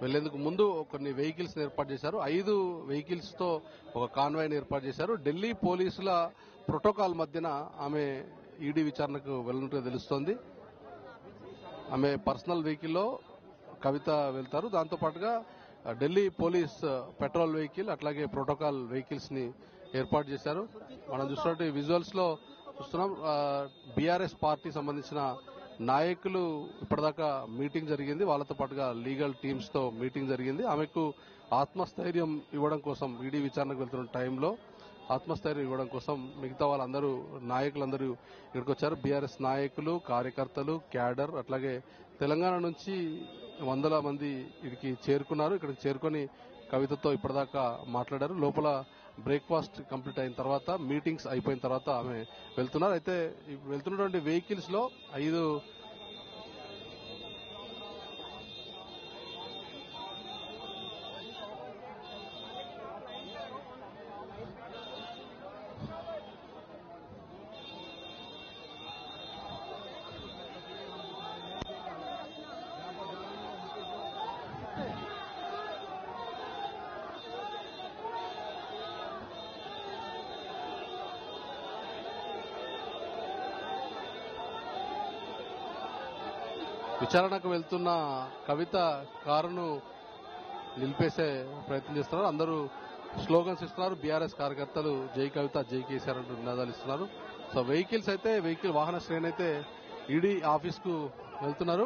వెళ్లేందుకు ముందు కొన్ని వెహికల్స్ ఏర్పాటు చేశారు ఐదు వెహికల్స్ తో ఒక కాన్వాయ్ ఏర్పాటు చేశారు ఢిల్లీ పోలీసుల ప్రోటోకాల్ మధ్యన ఆమె ఈడీ విచారణకు వెళ్ళినట్టుగా తెలుస్తోంది ఆమె పర్సనల్ వెహికల్లో కవిత వెళ్తారు దాంతో పాటుగా ఢిల్లీ పోలీస్ పెట్రోల్ వెహికల్ అట్లాగే ప్రోటోకాల్ వెహికల్స్ ని ఏర్పాటు చేశారు మనం చూస్తున్నట్టు విజువల్స్ లో చూస్తున్నాం బీఆర్ఎస్ పార్టీ సంబంధించిన నాయకులు ఇప్పటిదాకా మీటింగ్ జరిగింది వాళ్ళతో పాటుగా లీగల్ టీమ్స్ తో మీటింగ్ జరిగింది ఆమెకు ఆత్మస్థైర్యం ఇవ్వడం కోసం ఈడీ విచారణకు వెళ్తున్న టైంలో ఆత్మస్థైర్యం ఇవ్వడం కోసం మిగతా వాళ్ళందరూ నాయకులందరూ ఇక్కడికి వచ్చారు బీఆర్ఎస్ నాయకులు కార్యకర్తలు క్యాడర్ అట్లాగే తెలంగాణ నుంచి వందల మంది ఇక్కడికి చేరుకున్నారు ఇక్కడికి చేరుకొని కవితతో ఇప్పటిదాకా మాట్లాడారు లోపల బ్రేక్ఫాస్ట్ కంప్లీట్ అయిన తర్వాత మీటింగ్స్ అయిపోయిన తర్వాత ఆమె వెళ్తున్నారు అయితే ఈ వెళ్తున్నటువంటి వెహికల్స్ లో ఐదు విచారణకు వెళ్తున్న కవిత కారును నిలిపేసే ప్రయత్నం చేస్తున్నారు అందరూ స్లోగన్స్ ఇస్తున్నారు బీఆర్ఎస్ కార్యకర్తలు జై కవిత జై కేసీఆర్ అంటూ నినాదాలు ఇస్తున్నారు సో వెహికల్స్ అయితే వెహికల్ వాహన శ్రేణి అయితే ఈడీ ఆఫీస్ కు వెళ్తున్నారు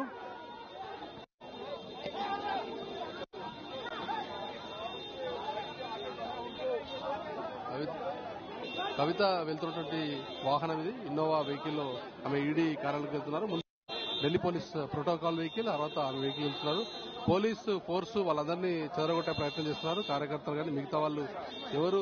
కవిత కవిత వెళ్తున్నటువంటి వాహనం ఇది ఇన్నోవా వెహికల్ లో ఆమె ఈడీ కార్యాలయంకి వెళ్తున్నారు ముందు ఢిల్లీ పోలీస్ ప్రోటోకాల్ వెహికల్ తర్వాత ఆమె వెహికల్ వెళ్తున్నారు పోలీసు ఫోర్స్ వాళ్ళందరినీ చెదరగొట్టే ప్రయత్నం చేస్తున్నారు కార్యకర్తలు కానీ మిగతా వాళ్ళు ఎవరు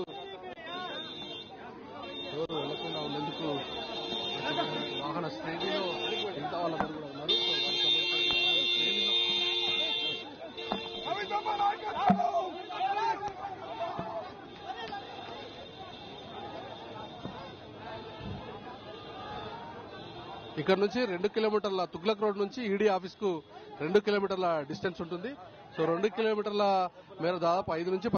ఎవరు వెళ్లకుండా ఉండేందుకు వాహన శ్రేణిలో మిగతా వాళ్ళందరూ కూడా ఉన్నారు సో వాళ్ళకి సంబంధించిన వాహన శ్రేణిలో ఇక్కడ నుంచి రెండు కిలోమీటర్ల తుగ్లక్ రోడ్ నుంచి ఈడీ ఆఫీస్ కు రెండు కిలోమీటర్ల డిస్టెన్స్ ఉంటుంది సో రెండు కిలోమీటర్ల మేర దాదాపు ఐదు నుంచి